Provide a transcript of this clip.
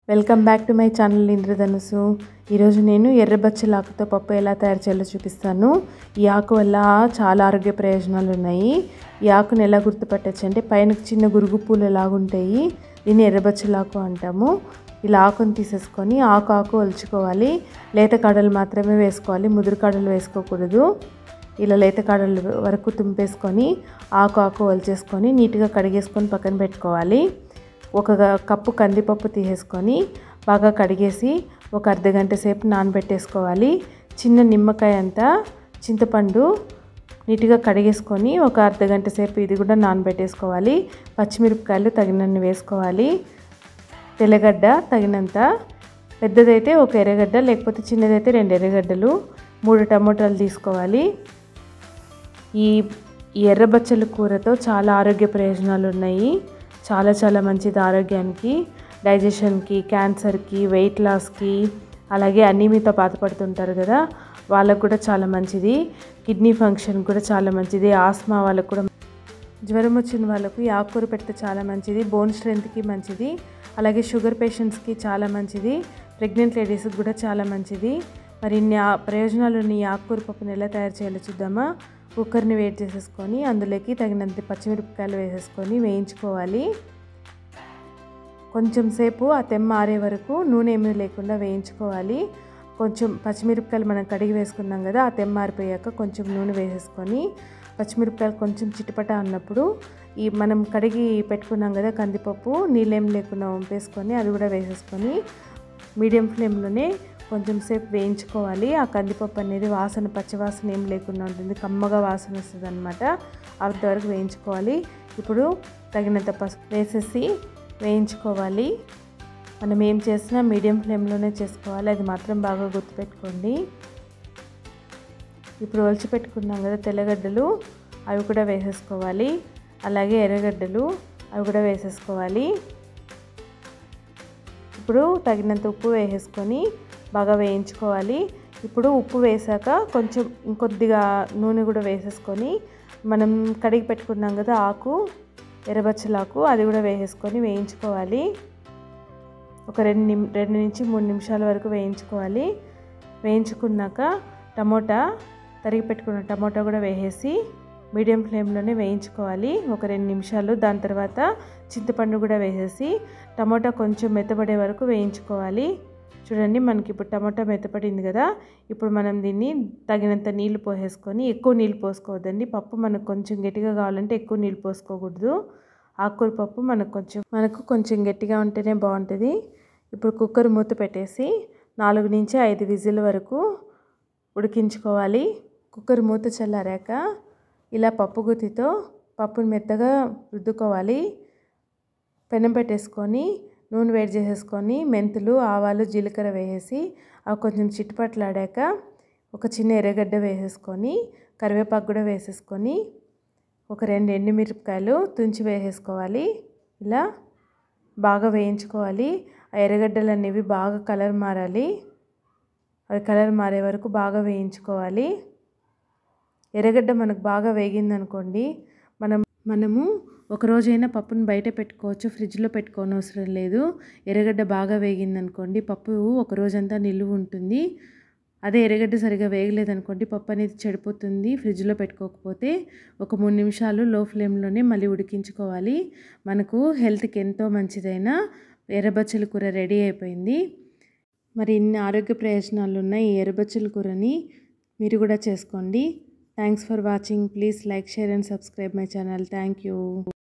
welcome back to my channel Indradhanusu ఈరోజు నేను ఎర్రబచ్చల ఆకుతో పప్పు ఎలా తయారు చేయాలో చూపిస్తాను ఈ ఆకు వల్ల చాలా ఆరోగ్య ప్రయోజనాలు ఉన్నాయి ఈ ఆకుని ఎలా గుర్తుపట్టచ్చు అంటే పైన చిన్న గురుగు పూలు ఎలాగుంటాయి దీన్ని ఎర్రబచ్చల ఆకు అంటాము ఇలా ఆకుని తీసేసుకొని ఆకు ఆకు ఒలుచుకోవాలి లేత కాడలు మాత్రమే వేసుకోవాలి ముదురు కాడలు వేసుకోకూడదు ఇలా లేత కాడలు వరకు తుంపేసుకొని ఆకు ఆకు ఒలిచేసుకొని నీట్గా కడిగేసుకొని పక్కన పెట్టుకోవాలి ఒక కప్పు కందిపప్పు తీసేసుకొని బాగా కడిగేసి ఒక అర్ధ గంట సేపు నానబెట్టేసుకోవాలి చిన్న నిమ్మకాయ అంతా చింతపండు నీట్గా కడిగేసుకొని ఒక అర్ధ గంట సేపు ఇది కూడా నానబెట్టేసుకోవాలి పచ్చిమిరపకాయలు తగినన్ని వేసుకోవాలి తెల్లగడ్డ తగినంత పెద్దదైతే ఒక ఎర్రగడ్డ లేకపోతే చిన్నదైతే రెండు ఎర్రగడ్డలు మూడు టమోటాలు తీసుకోవాలి ఈ ఈ ఎర్రబచ్చల కూరతో చాలా ఆరోగ్య ప్రయోజనాలు ఉన్నాయి చాలా చాలా మంచిది ఆరోగ్యానికి డైజెషన్కి క్యాన్సర్కి వెయిట్ లాస్కి అలాగే అనీమితో బాధపడుతుంటారు కదా వాళ్ళకు కూడా చాలా మంచిది కిడ్నీ ఫంక్షన్ కూడా చాలా మంచిది ఆస్మా వాళ్ళకు కూడా జ్వరం వచ్చిన వాళ్ళకు ఈ ఆకుకూర పెడితే చాలా మంచిది బోన్ స్ట్రెంత్కి మంచిది అలాగే షుగర్ పేషెంట్స్కి చాలా మంచిది ప్రెగ్నెంట్ లేడీస్కి కూడా చాలా మంచిది మరి ఇన్ని ప్రయోజనాలు ఉన్న ఈ ఆకుకూర పప్పుని ఎలా తయారు చేయాలో చూద్దామా కుక్కర్ని వేడి చేసేసుకొని అందులోకి తగినంత పచ్చిమిరపకాయలు వేసేసుకొని వేయించుకోవాలి కొంచెం సేపు ఆ తెమ్మ ఆరే వరకు నూనె ఏమీ లేకుండా వేయించుకోవాలి కొంచెం పచ్చిమిరపకాయలు మనం కడిగి వేసుకున్నాం కదా ఆ తెమ్మ ఆరిపోయాక కొంచెం నూనె వేసేసుకొని పచ్చిమిరపకాయలు కొంచెం చిటపట అన్నప్పుడు ఈ మనం కడిగి పెట్టుకున్నాం కదా కందిపప్పు నీళ్ళేం లేకుండా వంపేసుకొని అది కూడా వేసేసుకొని మీడియం ఫ్లేమ్లోనే కొంచెం సేపు వేయించుకోవాలి ఆ కందిపప్పు అనేది వాసన పచ్చివాసన ఏం లేకుండా ఉంటుంది కమ్మగా వాసన వస్తుంది అనమాట అంతవరకు వేయించుకోవాలి ఇప్పుడు తగినంత పసుపు వేసేసి వేయించుకోవాలి మనం ఏం చేసినా మీడియం ఫ్లేమ్లోనే చేసుకోవాలి అది మాత్రం బాగా గుర్తుపెట్టుకోండి ఇప్పుడు ఒలిచి పెట్టుకున్నాం కదా తెల్లగడ్డలు అవి కూడా వేసేసుకోవాలి అలాగే ఎర్రగడ్డలు అవి కూడా వేసేసుకోవాలి ఇప్పుడు తగినంత ఉప్పు వేసేసుకొని బాగా వేయించుకోవాలి ఇప్పుడు ఉప్పు వేసాక కొంచెం ఇంకొద్దిగా నూనె కూడా వేసేసుకొని మనం కడిగి పెట్టుకున్నాం కదా ఆకు ఎర్రబచ్చలాకు అది కూడా వేసేసుకొని వేయించుకోవాలి ఒక రెండు నిమ్ రెండు నుంచి మూడు నిమిషాల వరకు వేయించుకోవాలి వేయించుకున్నాక టమోటా తరిగి పెట్టుకున్న టమోటా కూడా వేసేసి మీడియం ఫ్లేమ్లోనే వేయించుకోవాలి ఒక రెండు నిమిషాలు దాని తర్వాత చింతపండు కూడా వేసేసి టమోటా కొంచెం మెత్తబడే వరకు వేయించుకోవాలి చూడండి మనకి ఇప్పుడు టమాటా మెత్తపడింది కదా ఇప్పుడు మనం దీన్ని తగినంత నీళ్లు పోసేసుకొని ఎక్కువ నీళ్ళు పోసుకోవద్దండి పప్పు మనకు కొంచెం గట్టిగా కావాలంటే ఎక్కువ నీళ్ళు పోసుకోకూడదు ఆకుకూర పప్పు మనకు కొంచెం మనకు కొంచెం గట్టిగా ఉంటేనే బాగుంటుంది ఇప్పుడు కుక్కర్ మూత పెట్టేసి నాలుగు నుంచి ఐదు విజిల్ వరకు ఉడికించుకోవాలి కుక్కర్ మూత చల్లారాక ఇలా పప్పు గుత్తితో పప్పుని మెత్తగా రుద్దుకోవాలి పెనం పెట్టేసుకొని నూనె వేడి చేసేసుకొని మెంతులు ఆవాలు జీలకర్ర వేసేసి అవి కొంచెం చిట్టుపట్లాడాక ఒక చిన్న ఎర్రగడ్డ వేసేసుకొని కరివేపాకు కూడా వేసేసుకొని ఒక రెండు ఎండుమిరపకాయలు తుంచి వేసేసుకోవాలి ఇలా బాగా వేయించుకోవాలి ఆ ఎర్రగడ్డలు అనేవి బాగా కలర్ మారాలి అవి కలర్ మారే వరకు బాగా వేయించుకోవాలి ఎర్రగడ్డ మనకు బాగా వేగిందనుకోండి మనం మనము ఒక రోజైనా పప్పును బయట పెట్టుకోవచ్చు ఫ్రిడ్జ్లో పెట్టుకోని అవసరం లేదు ఎర్రగడ్డ బాగా వేగిందనుకోండి పప్పు ఒక రోజంతా నిలువ ఉంటుంది అదే ఎర్రగడ్డ సరిగా వేగలేదనుకోండి పప్పు అనేది చెడిపోతుంది ఫ్రిడ్జ్లో పెట్టుకోకపోతే ఒక మూడు నిమిషాలు లో ఫ్లేమ్లోనే మళ్ళీ ఉడికించుకోవాలి మనకు హెల్త్కి ఎంతో మంచిదైన ఎర్రబచ్చల కూర రెడీ అయిపోయింది మరి ఇన్ని ఆరోగ్య ప్రయోజనాలు ఉన్న ఈ ఎర్రబచ్చల కూరని మీరు కూడా చేసుకోండి thanks for watching please like share and subscribe my channel thank you